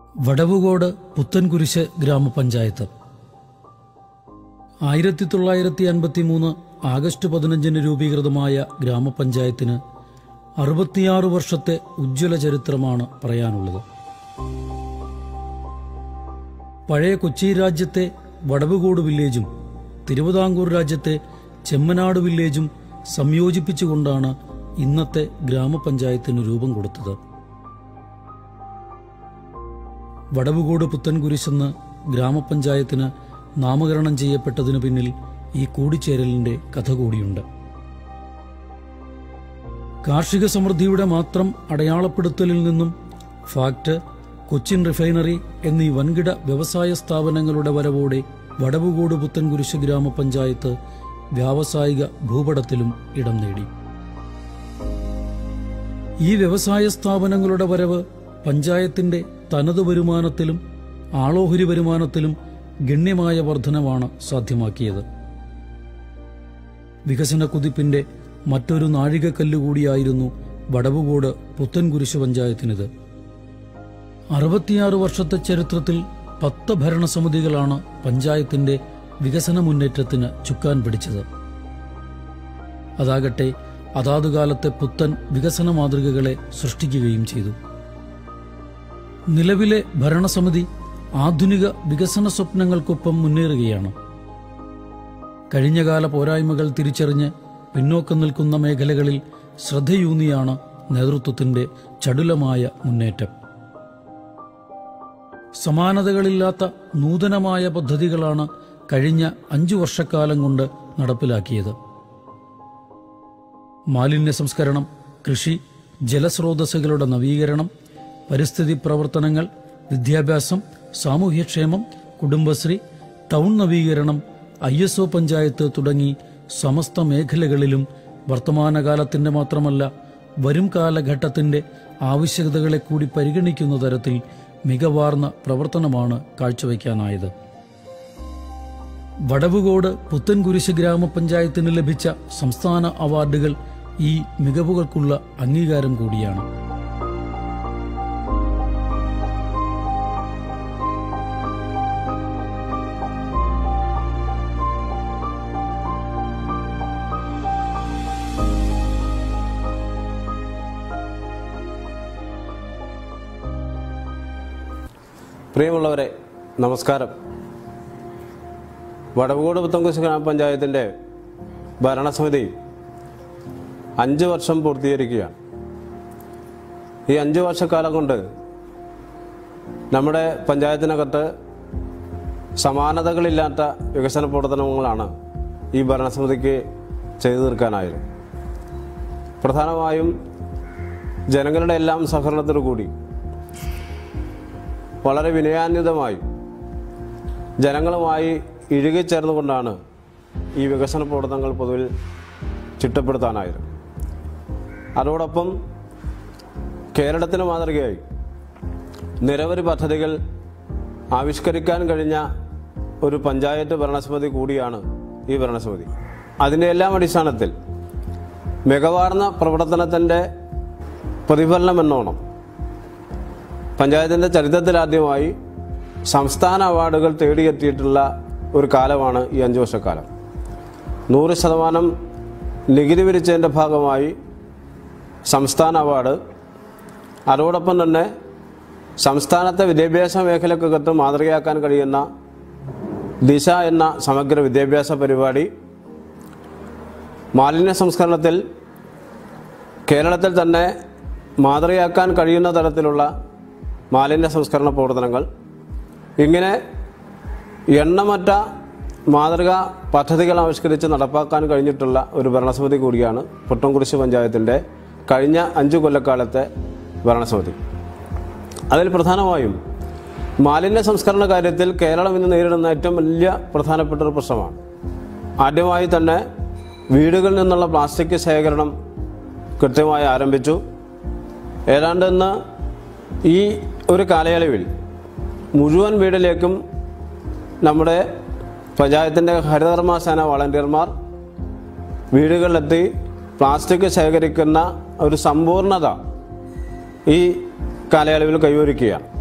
വടവുകോട് പുത്തൻകുരിശ് ഗ്രാമപഞ്ചായത്ത് ആയിരത്തി തൊള്ളായിരത്തി അൻപത്തി മൂന്ന് ആഗസ്റ്റ് പതിനഞ്ചിന് രൂപീകൃതമായ ഗ്രാമപഞ്ചായത്തിന് അറുപത്തിയാറ് വർഷത്തെ ഉജ്ജ്വല ചരിത്രമാണ് പറയാനുള്ളത് പഴയ കൊച്ചി രാജ്യത്തെ വടവുകോട് വില്ലേജും തിരുവിതാംകൂർ രാജ്യത്തെ ചെമ്മനാട് വില്ലേജും സംയോജിപ്പിച്ചുകൊണ്ടാണ് ഇന്നത്തെ ഗ്രാമപഞ്ചായത്തിന് രൂപം കൊടുത്തത് വടവുകോട് പുത്തൻകുരിശെന്ന് ഗ്രാമപഞ്ചായത്തിന് നാമകരണം ചെയ്യപ്പെട്ടതിനു പിന്നിൽ ഈ കൂടിച്ചേരലിന്റെ കഥ കൂടിയുണ്ട് കാർഷിക സമൃദ്ധിയുടെ മാത്രം അടയാളപ്പെടുത്തലിൽ നിന്നും ഫാക്ട് കൊച്ചിൻ റിഫൈനറി എന്നീ വൻകിട വ്യവസായ സ്ഥാപനങ്ങളുടെ വരവോടെ വടവുകോട് പുത്തൻകുരിശ് ഗ്രാമപഞ്ചായത്ത് വ്യാവസായിക ഭൂപടത്തിലും ഇടം നേടി ഈ വ്യവസായ സ്ഥാപനങ്ങളുടെ വരവ് പഞ്ചായത്തിന്റെ തനത് വരുമാനത്തിലും ആളോഹരി വരുമാനത്തിലും ഗണ്യമായ വർധനവാണ് സാധ്യമാക്കിയത് വികസന കുതിപ്പിന്റെ മറ്റൊരു നാഴികക്കല്ല് കൂടിയായിരുന്നു വടവുകോട് പുത്തൻകുരിശ് പഞ്ചായത്തിനിത് അറുപത്തിയാറ് വർഷത്തെ ചരിത്രത്തിൽ പത്ത് ഭരണസമിതികളാണ് പഞ്ചായത്തിന്റെ വികസന മുന്നേറ്റത്തിന് ചുക്കാൻ പിടിച്ചത് അതാകട്ടെ അതാതു കാലത്തെ പുത്തൻ വികസന മാതൃകകളെ സൃഷ്ടിക്കുകയും ചെയ്തു നിലവിലെ ഭരണസമിതി ആധുനിക വികസന സ്വപ്നങ്ങൾക്കൊപ്പം മുന്നേറുകയാണ് കഴിഞ്ഞകാല പോരായ്മകൾ തിരിച്ചറിഞ്ഞ് പിന്നോക്കം നിൽക്കുന്ന മേഖലകളിൽ ശ്രദ്ധയൂന്നിയാണ് നേതൃത്വത്തിന്റെ ചടുലമായ മുന്നേറ്റം സമാനതകളില്ലാത്ത നൂതനമായ പദ്ധതികളാണ് കഴിഞ്ഞ അഞ്ചു വർഷക്കാലം കൊണ്ട് നടപ്പിലാക്കിയത് മാലിന്യ സംസ്കരണം കൃഷി ജലസ്രോതസ്സുകളുടെ നവീകരണം പരിസ്ഥിതി പ്രവർത്തനങ്ങൾ വിദ്യാഭ്യാസം സാമൂഹ്യക്ഷേമം കുടുംബശ്രീ ടൗൺ നവീകരണം ഐ എസ് ഒ പഞ്ചായത്ത് തുടങ്ങി സമസ്ത മേഖലകളിലും വർത്തമാനകാലത്തിന്റെ മാത്രമല്ല വരും കാലഘട്ടത്തിന്റെ ആവശ്യകതകളെ കൂടി പരിഗണിക്കുന്ന തരത്തിൽ മികവാർന്ന പ്രവർത്തനമാണ് കാഴ്ചവെക്കാനായത് വടവുകോട് പുത്തൻകുരിശ് ഗ്രാമപഞ്ചായത്തിന് ലഭിച്ച സംസ്ഥാന അവാർഡുകൾ ഈ മികവുകൾക്കുള്ള അംഗീകാരം കൂടിയാണ് പ്രിയമുള്ളവരെ നമസ്കാരം വടവുകോട് പുത്തൻകുരിശ് ഗ്രാമപഞ്ചായത്തിൻ്റെ ഭരണസമിതി അഞ്ച് വർഷം പൂർത്തീകരിക്കുകയാണ് ഈ അഞ്ച് വർഷക്കാലം കൊണ്ട് നമ്മുടെ പഞ്ചായത്തിനകത്ത് സമാനതകളില്ലാത്ത വികസന പ്രവർത്തനങ്ങളാണ് ഈ ഭരണസമിതിക്ക് ചെയ്തു തീർക്കാനായത് പ്രധാനമായും ജനങ്ങളുടെ എല്ലാം സഹകരണത്തോടു കൂടി വളരെ വിനയാന്വിതമായി ജനങ്ങളുമായി ഇഴുകിച്ചേർന്നുകൊണ്ടാണ് ഈ വികസന പ്രവർത്തനങ്ങൾ പൊതുവിൽ ചിട്ടപ്പെടുത്താനായത് അതോടൊപ്പം കേരളത്തിന് മാതൃകയായി നിരവധി പദ്ധതികൾ ആവിഷ്കരിക്കാൻ കഴിഞ്ഞ ഒരു പഞ്ചായത്ത് ഭരണസമിതി കൂടിയാണ് ഈ ഭരണസമിതി അതിൻ്റെ എല്ലാം അടിസ്ഥാനത്തിൽ മികവാർന്ന പ്രവർത്തനത്തിൻ്റെ പ്രതിഫലനം എന്നോണം പഞ്ചായത്തിൻ്റെ ചരിത്രത്തിലാദ്യമായി സംസ്ഥാന അവാർഡുകൾ തേടിയെത്തിയിട്ടുള്ള ഒരു കാലമാണ് ഈ അഞ്ച് വർഷക്കാലം നൂറ് ശതമാനം നികുതി പിരിച്ചതിൻ്റെ ഭാഗമായി സംസ്ഥാന അവാർഡ് അതോടൊപ്പം തന്നെ സംസ്ഥാനത്തെ വിദ്യാഭ്യാസ മേഖലക്കകത്ത് മാതൃകയാക്കാൻ കഴിയുന്ന ദിശ എന്ന സമഗ്ര വിദ്യാഭ്യാസ പരിപാടി മാലിന്യ സംസ്കരണത്തിൽ കേരളത്തിൽ തന്നെ മാതൃകയാക്കാൻ കഴിയുന്ന തരത്തിലുള്ള മാലിന്യ സംസ്കരണ പ്രവർത്തനങ്ങൾ ഇങ്ങനെ എണ്ണമറ്റ മാതൃകാ പദ്ധതികൾ ആവിഷ്കരിച്ച് നടപ്പാക്കാൻ കഴിഞ്ഞിട്ടുള്ള ഒരു ഭരണസമിതി കൂടിയാണ് പുട്ടംകുരിശ് പഞ്ചായത്തിൻ്റെ കഴിഞ്ഞ അഞ്ചു കൊല്ലക്കാലത്തെ ഭരണസമിതി അതിൽ പ്രധാനമായും മാലിന്യ സംസ്കരണ കാര്യത്തിൽ കേരളം ഇന്ന് നേരിടുന്ന ഏറ്റവും വലിയ പ്രധാനപ്പെട്ട ഒരു പ്രശ്നമാണ് ആദ്യമായി തന്നെ വീടുകളിൽ നിന്നുള്ള പ്ലാസ്റ്റിക് ശേഖരണം കൃത്യമായി ആരംഭിച്ചു ഏതാണ്ട് ഇന്ന് ഈ ഒരു കാലയളവിൽ മുഴുവൻ വീട്ടിലേക്കും നമ്മുടെ പഞ്ചായത്തിൻ്റെ ഹരിതകർമ്മസേന വളണ്ടിയർമാർ വീടുകളിലെത്തി പ്ലാസ്റ്റിക് ശേഖരിക്കുന്ന ഒരു സമ്പൂർണത ഈ കാലയളവിൽ കൈവരിക്കുകയാണ്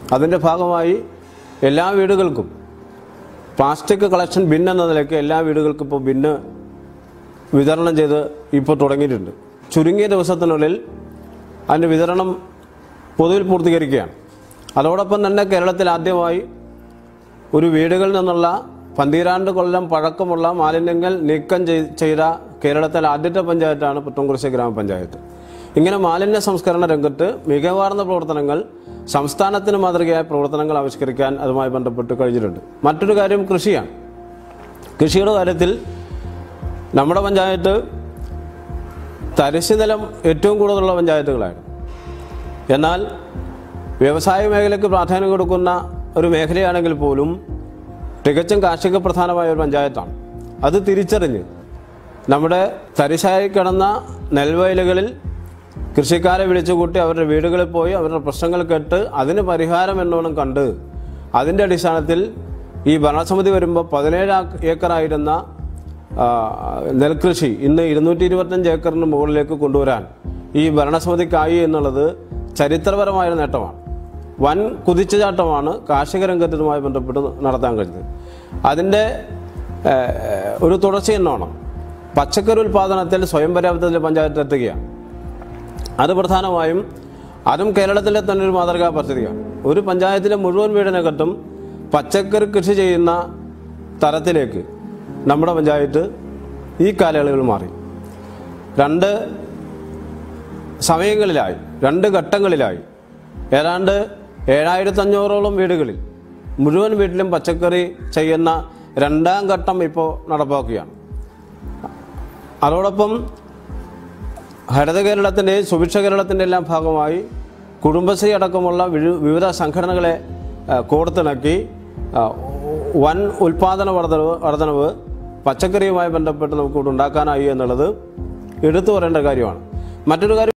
അതിൻ്റെ ഭാഗമായി എല്ലാ വീടുകൾക്കും പ്ലാസ്റ്റിക് കളക്ഷൻ ബിൻ എന്ന നിലയ്ക്ക് എല്ലാ വീടുകൾക്കും ഇപ്പോൾ ബിന്ന് വിതരണം ചെയ്ത് ഇപ്പോൾ തുടങ്ങിയിട്ടുണ്ട് ചുരുങ്ങിയ ദിവസത്തിനുള്ളിൽ അതിൻ്റെ വിതരണം പൊതുവിൽ പൂർത്തീകരിക്കുകയാണ് അതോടൊപ്പം തന്നെ കേരളത്തിൽ ആദ്യമായി ഒരു വീടുകളിൽ നിന്നുള്ള പന്തിരാണ്ട് കൊല്ലം പഴക്കമുള്ള മാലിന്യങ്ങൾ നീക്കം ചെയ്- ചെയ്ത കേരളത്തിലെ ആദ്യത്തെ പഞ്ചായത്താണ് പുത്തൻകുറിശ്ശി ഗ്രാമപഞ്ചായത്ത് ഇങ്ങനെ മാലിന്യ സംസ്കരണ രംഗത്ത് മികവാർന്ന പ്രവർത്തനങ്ങൾ സംസ്ഥാനത്തിന് മാതൃകയായ പ്രവർത്തനങ്ങൾ ആവിഷ്കരിക്കാൻ അതുമായി ബന്ധപ്പെട്ട് കഴിഞ്ഞിട്ടുണ്ട് മറ്റൊരു കാര്യം കൃഷിയാണ് കൃഷിയുടെ കാര്യത്തിൽ നമ്മുടെ പഞ്ചായത്ത് തരിശ് നിലം ഏറ്റവും കൂടുതലുള്ള പഞ്ചായത്തുകളായിരുന്നു എന്നാൽ വ്യവസായ മേഖലയ്ക്ക് പ്രാധാന്യം കൊടുക്കുന്ന ഒരു മേഖലയാണെങ്കിൽ പോലും തികച്ചും കാർഷിക പ്രധാനമായ ഒരു പഞ്ചായത്താണ് അത് തിരിച്ചറിഞ്ഞ് നമ്മുടെ തരിശായി കിടന്ന നെൽവയലുകളിൽ കൃഷിക്കാരെ വിളിച്ചുകൂട്ടി അവരുടെ വീടുകളിൽ പോയി അവരുടെ പ്രശ്നങ്ങൾ കേട്ട് അതിന് പരിഹാരം എന്നോണം കണ്ട് അതിൻ്റെ അടിസ്ഥാനത്തിൽ ഈ ഭരണസമിതി വരുമ്പോൾ പതിനേഴ് ആ- ഏക്കറായിരുന്ന ആ, നെൽകൃഷി ഇന്ന് ഇരുന്നൂറ്റി ഇരുപത്തഞ്ച് ഏക്കറിന് മുകളിലേക്ക് കൊണ്ടുവരാൻ ഈ ഭരണസമിതിക്കായി എന്നുള്ളത് ചരിത്രപരമായ നേട്ടമാണ് വൻ കുതിച്ചുചാട്ടമാണ് കാർഷിക രംഗത്ത് ഇതുമായി ബന്ധപ്പെട്ട് നടത്താൻ കഴിഞ്ഞത് അതിൻ്റെ ഏഹ്, ഒരു തുടർച്ച എന്നോണം പച്ചക്കറി ഉൽപ്പാദനത്തിൽ സ്വയം പര്യാപ്തത്തിൽ പഞ്ചായത്ത് എത്തുകയാണ് അത് പ്രധാനമായും അതും കേരളത്തിലെ തന്നെ ഒരു മാതൃകാ പദ്ധതിയാണ് ഒരു പഞ്ചായത്തിലെ മുഴുവൻ വീടിനകത്തും പച്ചക്കറി കൃഷി ചെയ്യുന്ന തരത്തിലേക്ക് നമ്മുടെ പഞ്ചായത്ത് ഈ കാലയളവിൽ മാറി രണ്ട് സമയങ്ങളിലായി രണ്ട് ഘട്ടങ്ങളിലായി ഏതാണ്ട് ഏഴായിരത്തി അഞ്ഞൂറോളം വീടുകളിൽ മുഴുവൻ വീട്ടിലും പച്ചക്കറി ചെയ്യുന്ന രണ്ടാം ഘട്ടം ഇപ്പോൾ നടപ്പാക്കുകയാണ് അതോടൊപ്പം ഹരിത കേരളത്തിൻ്റെയും സുഭിക്ഷ കേരളത്തിൻ്റെ എല്ലാം ഭാഗമായി കുടുംബശ്രീ അടക്കമുള്ള വിഴു- വിവിധ സംഘടനകളെ ആ, കോർത്തിണക്കി ആ, വൻ ഉൽപാദന വർധനവ് വർധനവ് പച്ചക്കറിയുമായി ബന്ധപ്പെട്ട് നമുക്കിവിടെ ഉണ്ടാക്കാനായി എന്നുള്ളത് എടുത്തു പറയേണ്ട കാര്യമാണ് മറ്റൊരു കാര്യം